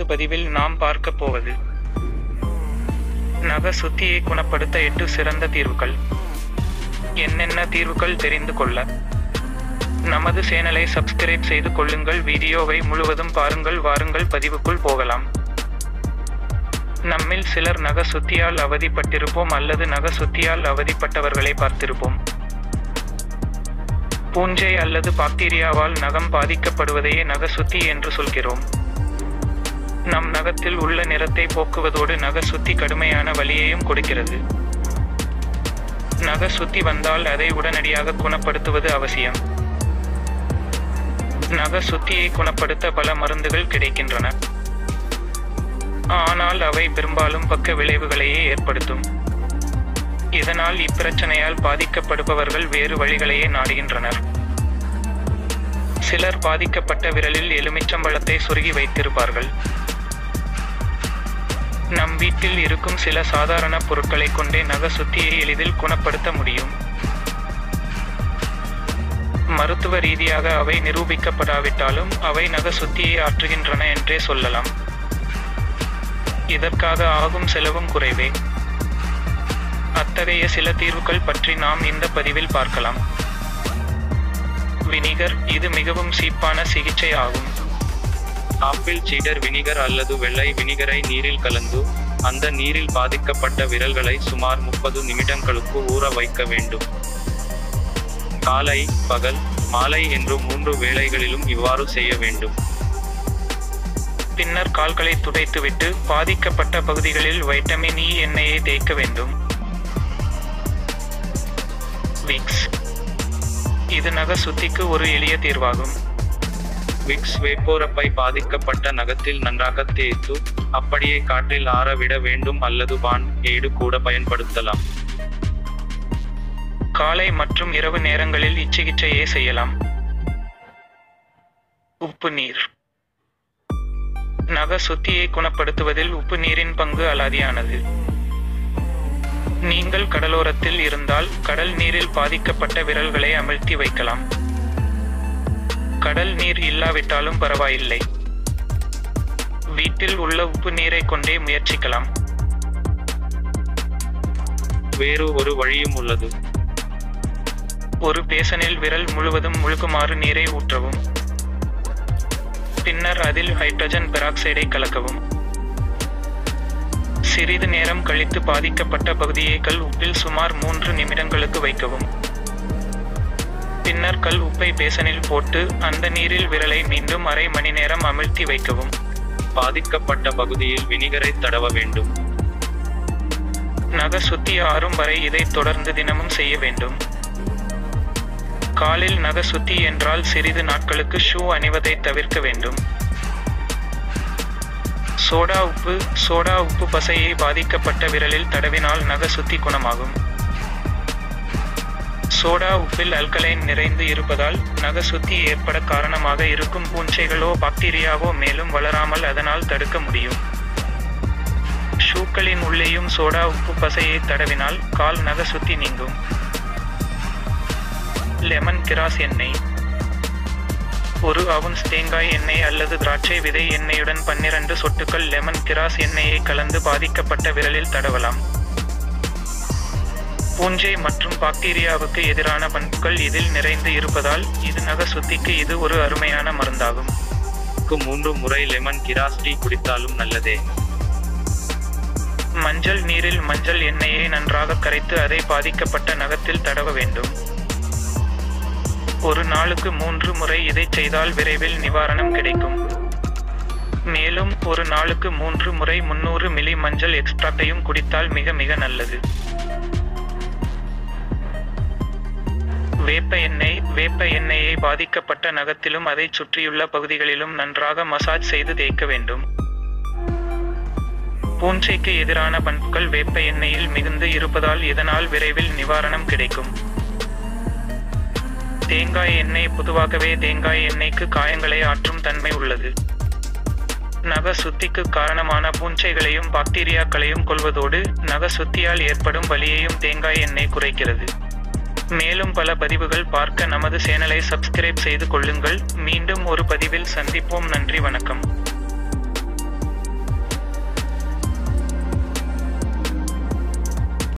பதிவில் நாம் பார்க்க போவது நக சுத்தியை குணப்படுத்த எட்டு சிறந்த தீர்வுகள் என்னென்ன தீர்வுகள் தெரிந்து கொள்ள நமது சேனலை சப்ஸ்கிரைப் செய்து கொள்ளுங்கள் வீடியோவை முழுவதும் பாருங்கள் வாருங்கள் பதிவுக்குள் போகலாம் நம்மில் சிலர் நக சுத்தியால் அவதிப்பட்டிருப்போம் அல்லது நக சுத்தியால் அவதிப்பட்டவர்களை பார்த்திருப்போம் பூஞ்சை அல்லது பாக்டீரியாவால் நகம் பாதிக்கப்படுவதையே நக சுத்தி என்று சொல்கிறோம் நம் நகத்தில் உள்ள நிறத்தை போக்குவதோடு நக சுத்தி கடுமையான வலியையும் கொடுக்கிறது நக சுத்தி வந்தால் அதை உடனடியாக குணப்படுத்துவது அவசியம் நக சுத்தியை குணப்படுத்த பல மருந்துகள் கிடைக்கின்றன ஆனால் அவை பெரும்பாலும் பக்க விளைவுகளையே ஏற்படுத்தும் இதனால் இப்பிரச்சனையால் பாதிக்கப்படுபவர்கள் வேறு வழிகளையே நாடுகின்றனர் சிலர் பாதிக்கப்பட்ட விரலில் எலுமிச்சம்பழத்தை சொருகி வைத்திருப்பார்கள் நம் வீட்டில் இருக்கும் சில சாதாரண பொருட்களை கொண்டே நக சுத்தியை எளிதில் குணப்படுத்த முடியும் மருத்துவ ரீதியாக அவை நிரூபிக்கப்படாவிட்டாலும் அவை நக சுத்தியை ஆற்றுகின்றன என்றே சொல்லலாம் இதற்காக ஆகும் செலவும் குறைவே அத்தகைய சில தீர்வுகள் பற்றி நாம் இந்த பதிவில் பார்க்கலாம் வினிகர் இது மிகவும் சீப்பான சிகிச்சை ஆகும் ஆப்பிள் சீடர் வினிகர் அல்லது வெள்ளை வினிகரை நீரில் கலந்து அந்த நீரில் பாதிக்கப்பட்ட விரல்களை சுமார் முப்பது நிமிடங்களுக்கு ஊற வைக்க வேண்டும் காலை பகல் மாலை என்று மூன்று வேளைகளிலும் இவ்வாறு செய்ய வேண்டும் பின்னர் கால்களை துடைத்துவிட்டு பாதிக்கப்பட்ட பகுதிகளில் வைட்டமின் இ எண்ணெயை தேய்க்க வேண்டும் விக்ஸ் இது நக சுத்திக்கு ஒரு எளிய தீர்வாகும் விக்ஸ் வேப்போரப்பை பாதிக்கப்பட்ட நகத்தில் நன்றாக தேய்த்து அப்படியே காற்றில் ஆறவிட வேண்டும் அல்லது பான் ஏடு கூட பயன்படுத்தலாம் காலை மற்றும் இரவு நேரங்களில் இச்சிகிச்சையை செய்யலாம் உப்பு நீர் நக சுத்தியை குணப்படுத்துவதில் உப்பு நீரின் பங்கு அலாதியானது நீங்கள் கடலோரத்தில் இருந்தால் கடல் நீரில் பாதிக்கப்பட்ட விரல்களை அமிழ்த்தி வைக்கலாம் கடல் நீர் இல்லாவிட்டாலும் பரவாயில்லை வீட்டில் உள்ள உப்பு நீரை கொண்டே முயற்சிக்கலாம் வேறு ஒரு வழியும் உள்ளது ஒரு பேசனில் விரல் முழுவதும் முழுகுமாறு நீரை ஊற்றவும் பின்னர் அதில் ஹைட்ரஜன் பெராக்சைடை கலக்கவும் சிறிது நேரம் கழித்து பாதிக்கப்பட்ட பகுதியை கல் உப்பில் சுமார் மூன்று நிமிடங்களுக்கு வைக்கவும் பின்னர் கல் உப்பை பேசனில் போட்டு அந்த நீரில் விரலை மீண்டும் அரை மணி நேரம் அமிழ்த்தி வைக்கவும் பாதிக்கப்பட்ட பகுதியில் வினிகரை தடவ வேண்டும் நக சுத்தி ஆறும் வரை இதை தொடர்ந்து தினமும் செய்ய வேண்டும் காலில் நக சுத்தி என்றால் சிறிது நாட்களுக்கு ஷூ அணிவதை தவிர்க்க வேண்டும் சோடா உப்பு சோடா உப்பு பசையை பாதிக்கப்பட்ட விரலில் தடவினால் நக சுத்தி குணமாகும் சோடா உப்பில் அல்கலைன் நிறைந்து இருப்பதால் நக சுத்தி ஏற்பட காரணமாக இருக்கும் பூஞ்சைகளோ பாக்டீரியாவோ மேலும் வளராமல் அதனால் தடுக்க முடியும் ஷூக்களின் உள்ளேயும் சோடா உப்பு பசையை தடவினால் கால் நக சுத்தி நீங்கும் லெமன் கிராஸ் எண்ணெய் ஒரு அவுன்ஸ் தேங்காய் எண்ணெய் அல்லது திராட்சை விதை எண்ணெயுடன் பன்னிரண்டு சொட்டுக்கள் லெமன் கிராஸ் எண்ணெயை கலந்து பாதிக்கப்பட்ட விரலில் தடவலாம் பூஞ்சை மற்றும் பாக்டீரியாவுக்கு எதிரான பண்புகள் இதில் நிறைந்து இருப்பதால் இது நக சுத்திக்கு இது ஒரு அருமையான மருந்தாகும் க்கு மூன்று முறை லெமன் கிராஸ் டீ குடித்தாலும் நல்லதே மஞ்சள் நீரில் மஞ்சள் எண்ணெயை நன்றாக கரைத்து அதை பாதிக்கப்பட்ட நகத்தில் தடவ வேண்டும் ஒரு நாளுக்கு மூன்று முறை இதை செய்தால் விரைவில் நிவாரணம் கிடைக்கும் மேலும் ஒரு நாளுக்கு மூன்று முறை முன்னூறு மில்லி மஞ்சள் எக்ஸ்ட்ராக்டையும் குடித்தால் மிக மிக நல்லது வேப்ப எண்ணெய் வேப்ப எண்ணெயை பாதிக்கப்பட்ட நகத்திலும் அதைச் சுற்றியுள்ள பகுதிகளிலும் நன்றாக மசாஜ் செய்து தேய்க்க வேண்டும் பூஞ்சைக்கு எதிரான பண்புகள் வேப்ப எண்ணெயில் மிகுந்து இருப்பதால் இதனால் விரைவில் நிவாரணம் கிடைக்கும் தேங்காய் எண்ணெய் பொதுவாகவே தேங்காய் எண்ணெய்க்கு காயங்களை ஆற்றும் தன்மை உள்ளது நக சுத்திக்கு காரணமான பூஞ்சைகளையும் பாக்டீரியாக்களையும் கொள்வதோடு நக சுத்தியால் ஏற்படும் வலியையும் தேங்காய் எண்ணெய் குறைக்கிறது மேலும் பல பதிவுகள் பார்க்க நமது சேனலை சப்ஸ்கிரைப் செய்து கொள்ளுங்கள் மீண்டும் ஒரு பதிவில் சந்திப்போம் நன்றி வணக்கம்